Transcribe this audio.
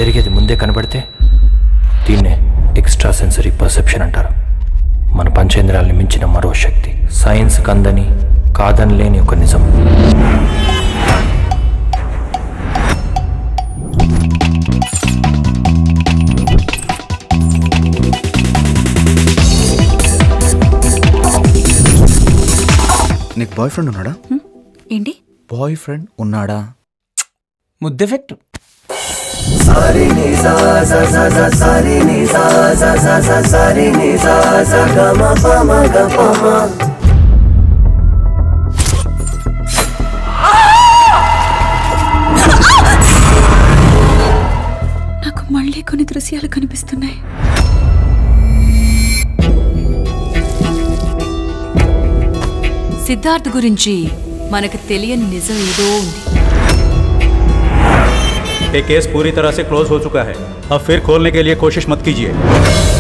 జరిగేది ముందే కనబడితే దీన్నే ఎక్స్ట్రా సెన్సరీ పర్సెప్షన్ అంటారు మన పంచేంద్రాల్ని మించిన మరో శక్తి సైన్స్ కందని కాదనలేని ఒక నిజం నీకు బాయ్ ఫ్రెండ్ ఉన్నాడా ఏంటి బాయ్ ఫ్రెండ్ ఉన్నాడా ముద్దెఫెక్ట్ నాకు మళ్ళీ కొన్ని దృశ్యాలు కనిపిస్తున్నాయి సిద్ధార్థ్ గురించి మనకు తెలియని నిజం ఏదో ఉంది ये केस पूरी तरह से क्लोज हो चुका है अब फिर खोलने के लिए कोशिश मत कीजिए